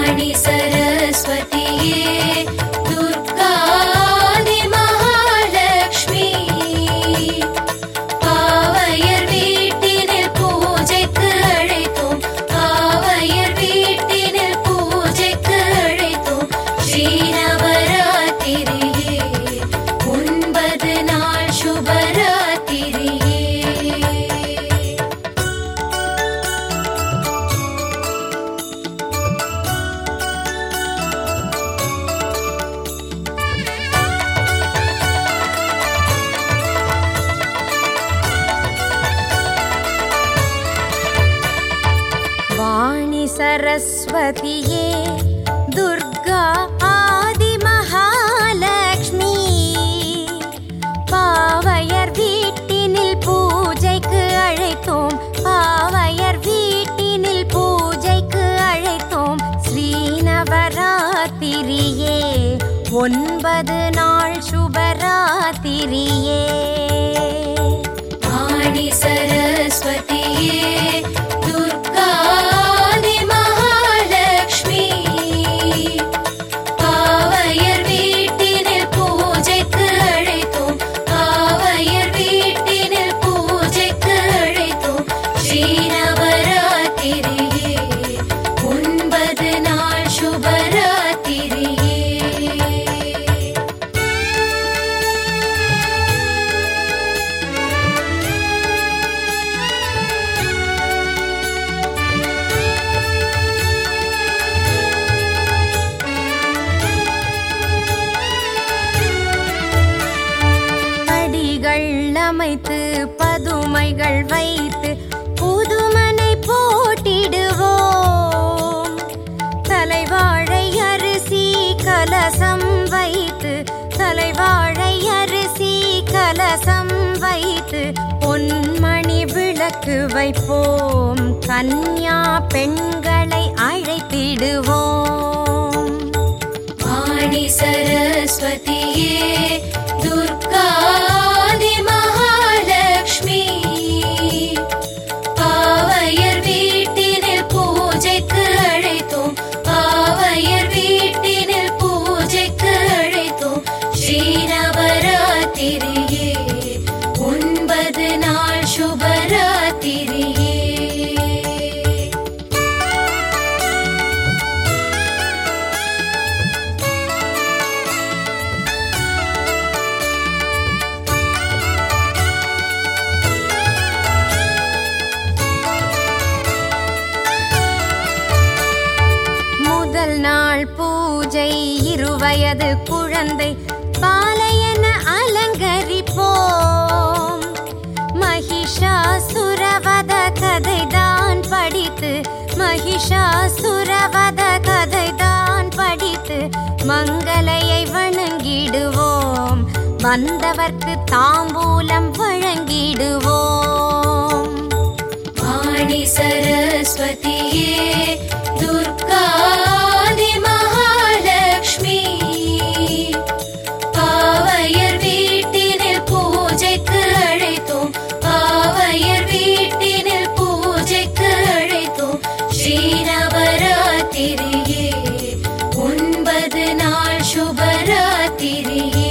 வாணி சரஸ்வதியே துர்காதி மகாலட்சுமி பாவையர் வீட்டினில் பூஜைக்கு அழைத்தோம் பாவையர் வீட்டினில் பூஜைக்கு அழைத்தோம் ஸ்ரீநவராத்திரியே ஒன்பது நாள் சுபராத்திரியே வாணி சரஸ்வதியே துர்கா ஆதி மகாலட்சுமி பாவையர் வீட்டினில் பூஜைக்கு அழைத்தோம் பாவையர் வீட்டினில் பூஜைக்கு அழைத்தோம் ஸ்ரீநவராத்திரியே ஒன்பது நாள் சுபராத்திரியே வாணி சரஸ்வதியே துர்காதி மகாலட்சுமி பாவையர் வீட்டினில் பூஜைக்கு அழைத்தோம் பாவையர் வீட்டினில் பூஜைக்கு அழைத்தோம் ஸ்ரீநவராத்திரியே ஒன்பது நாள் சுபராத்திரியே படிகள் அமைத்து பதுமைகள் வைத்து புதுமனை போட்டிடுவோம் தலைவாழை அரிசி கலசம் வைத்து தலைவாழை அரிசி கலசம் வைத்து பொன்மணி விளக்கு வைப்போம் கன்யா பெண்களை அழைத்திடுவோம் வாணி சரஸ்வதியே துர்காதி மகாலட்சுமி பாவையர் வீட்டினில் பூஜைக்கு அழைத்தோம் பாவையர் வீட்டினில் பூஜைக்கு அழைத்தோம் ஸ்ரீநவராத்திரியே ஒன்பது நாள் சுபராத்திரியே முதல் நாள் பூஜை இருவயது குழந்தை பாலையன அலங்கரிப்போம் மகிஷாசுரவத கதைதான் படித்து மகிஷாசுரவத கதைதான் படித்து மங்களையை வணங்கிடுவோம் வந்தவர்க்கு தாம்பூலம் வழங்கிடுவோம் வாணி சரஸ்வதியே துர்காதி மகாலட்சுமி பாவையர் வீட்டினில் பூஜைக்கு அழைத்தோம் பாவையர் வீட்டினில் பூஜைக்கு அழைத்தோம் ஸ்ரீநவராத்திரியே ஒன்பது நாள் சுபராத்திரியே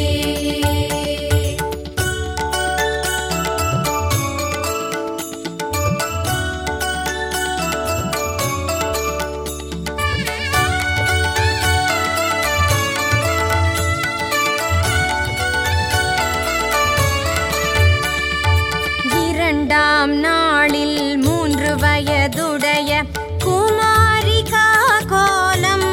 இரண்டாம் நாளில் மூன்று வயதுடைய குமாரிகா கோலம்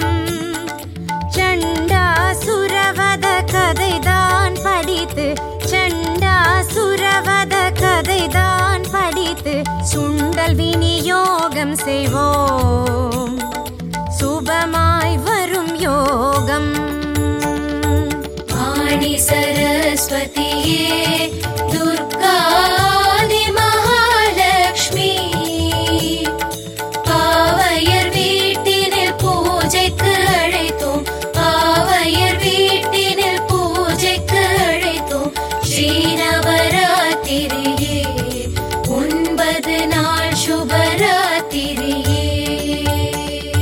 சண்டாசுரவத கதைதான் படித்து சண்டாசுரவத கதைதான் படித்து சுண்டல் விநியோகம் செய்வோம் சுபமாய் வரும் யோகம் வாணி சரஸ்வதியே துர்காதி மகாலட்சுமி பாவையர் வீட்டினில் பூஜைக்கு அழைத்தோம் பாவையர் வீட்டினில் பூஜைக்கு அழைத்தோம் ஸ்ரீநவராத்திரியே ஒன்பது நாள் சுபராத்திரியே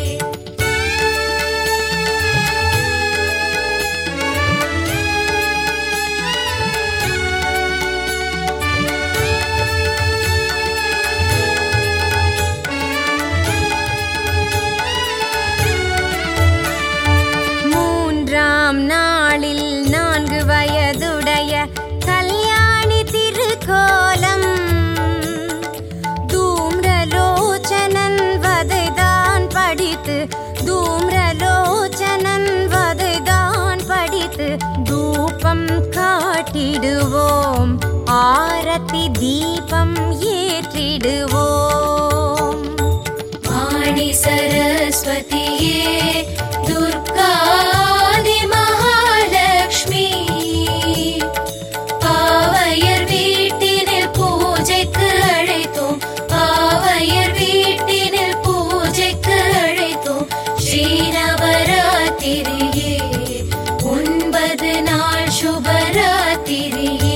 படித்து தூம்ரலோச்சனன் வதைதான் படித்து தூபம் காட்டிடுவோம் ஆரத்தி தீபம் ஏற்றிடுவோம் வாணி சரஸ்வதியே துர்காதி மகாலட்சுமி பாவையர் வீட்டினில் பூஜைக்கு அழைத்தோம் பாவையர் வீட்டினில் பூஜைக்கு அழைத்தோம் ஸ்ரீநவராத்திரியே ஒன்பது நாள் சுபராத்திரியே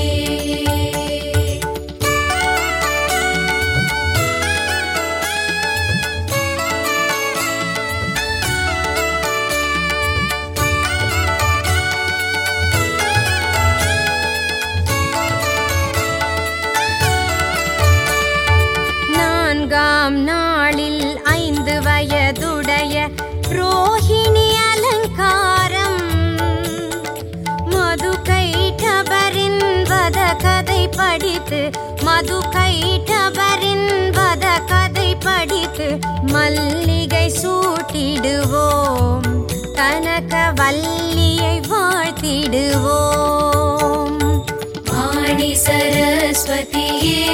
நான்காம் நாளில் ஐந்து வயதுடைய ரோஹிணி அலங்காரம் மது கைட்டபரின் வத கதை படித்து மது கைட்டபரின் வத கதை படித்து மல்லிகை சூட்டிடுவோம் கனக வல்லியை வாழ்த்திடுவோம் வாணி சரஸ்வதியே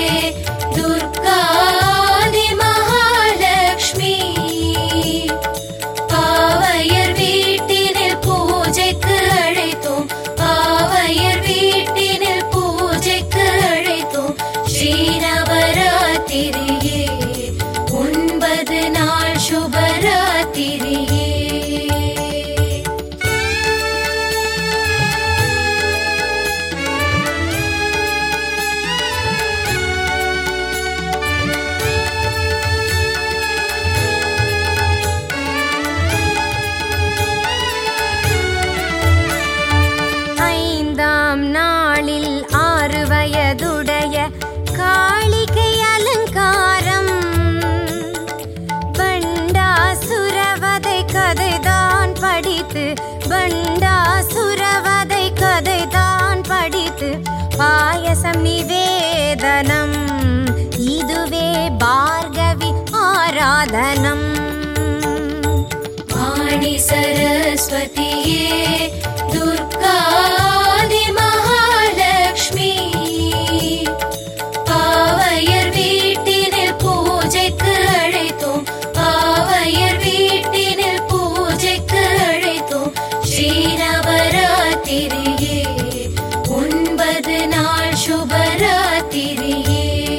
துர்காதி மகாலட்சுமி பாவையர் வீட்டினில் பூஜைக்கு அழைத்தோம் பாவையர் வீட்டினில் பூஜைக்கு அழைத்தோம் ஸ்ரீநவராத்திரியே ஒன்பது நாள் சுபராத்திரியே ஐந்தாம் நாளில் ஆறு வயதுடைய காளிகை அலங்காரம் பண்டாசுரவதை கதைதான் படித்து பண்டாசுரவதை கதைதான் படித்து பாயசம் நிவேதனம் இதுவே பார்கவி ஆராதனம் வாணி சரஸ்வதியே துர்காதி மகாலட்சுமி பாவையர் வீட்டினில் பூஜைக்கு அழைத்தோம் பாவையர் வீட்டினில் பூஜைக்கு அழைத்தோம் ஸ்ரீநவராத்திரியே ஒன்பது நாள் சுபராத்திரியே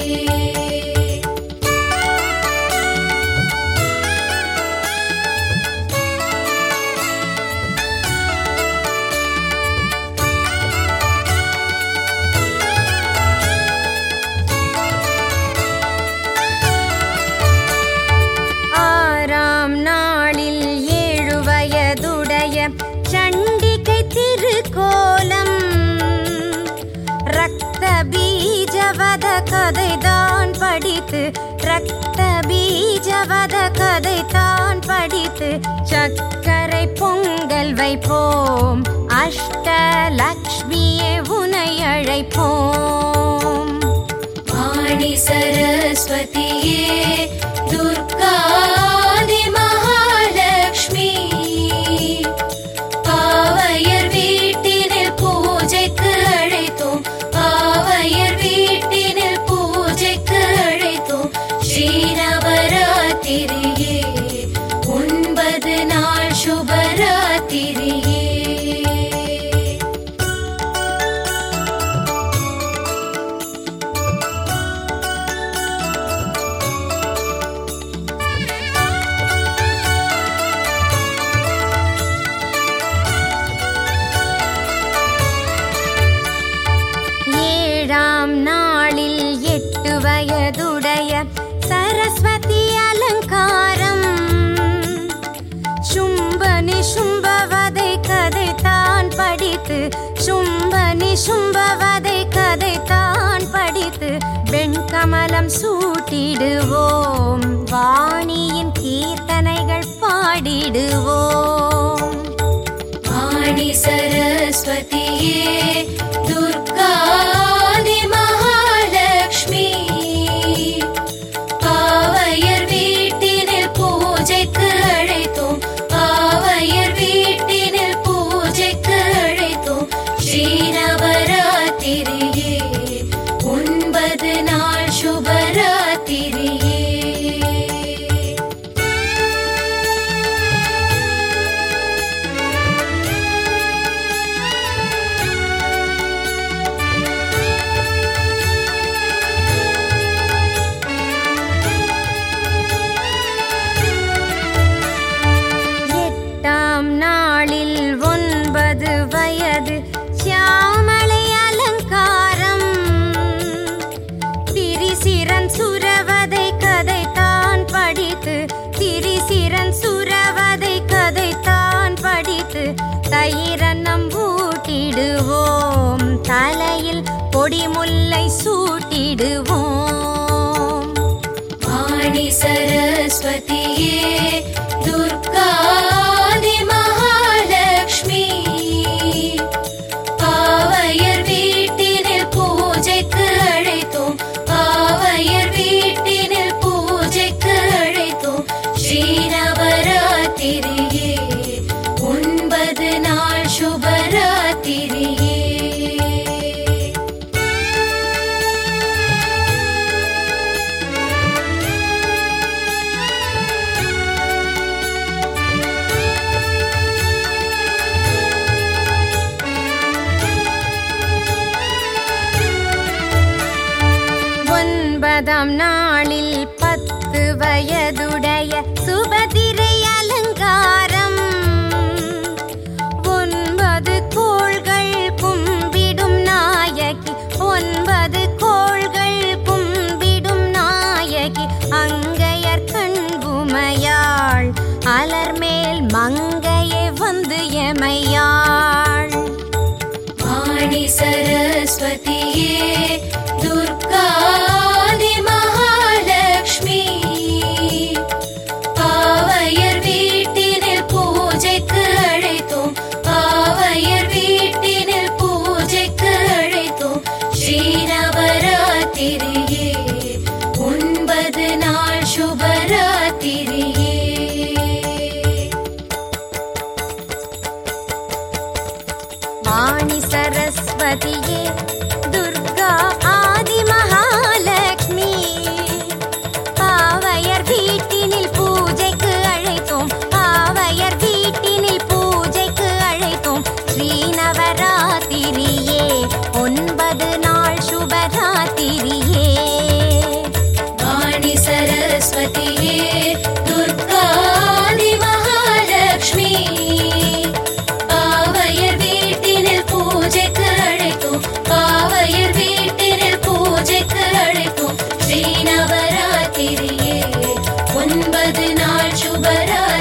ஆறாம் நாளில் ஏழு வயதுடைய சண்டிகை திருக்கோலம் ரத்த பீஜவத கதைதான் படித்து ரத்த பீஜவத கதைதான் படித்து சக்கரை பொங்கல் வைப்போம் அஷ்டலக்ஷ்மியே உனை அழைப்போம் வாணி சரஸ்வதியே துர்காதி மகாலட்சுமி பாவையர் வீட்டினில் பூஜைக்கு அழைத்தோம் பாவையர் வீட்டினில் பூஜைக்கு அழைத்தோம் ஸ்ரீநவராத்திரியே ஒன்பது நாள் சுபராத்திரியே ஏழாம் நாளில் எட்டு வயதுடைய சரஸ்வதி அலங்காரம் சும்பனி சும்பவதை கதைத்தான் படித்து சும்பனி சும்பவதை கதைத்தான் படித்து வெண்கமலம் சூட்டிடுவோம் வாணியின் கீர்த்தனைகள் பாடிடுவோம் வாணி சரஸ்வதியே துர்காதி மகாலட்சுமி பாவையர் வீட்டினில் பூஜைக்கு அழை ஒன்பதாம் நாளில் பத்து வயதுடைய சுபதிரை அலங்காரம் ஒன்பது கோள்கள் கும்பிடும் நாயகி ஒன்பது கோள்கள் கும்பிடும் நாயகி அங்கையர் கண்புமையாள் அலர்மேல் மங்கையே வந்து எமையாள் வாணி சரஸ்வதியே துர்காதி மகாலட்சுமி பாவையர் வீட்டினில் பூஜைக்கு அழைத்தோம் பாவையர் வீட்டினில் பூஜைக்கு அழைத்தோம் ஸ்ரீநவராத்திரியே ஒன்பது நாள் சுபராத்திரியே வாணி சரஸ்வதியே துர்கா ஆதி மகாலட்சுமி பாவையர் வீட்டினில் பூஜைக்கு அழைத்தோம் பாவையர் வீட்டினில் பூஜைக்கு அழைத்தோம் ஸ்ரீநவராத்திரியே ஒன்பது நாள் சுபராத்திரியே வாணி சரஸ்வதியே துர்காதி மகாலட்சுமி பாவையர் வீட்டினில் பூஜைக்கு அழைத்தோம் பாவையர் வீட்டினில் பூஜைக்கு அழைத்தோம் ஸ்ரீநவராத்திரியே ஒன்பது நாள் சுபரா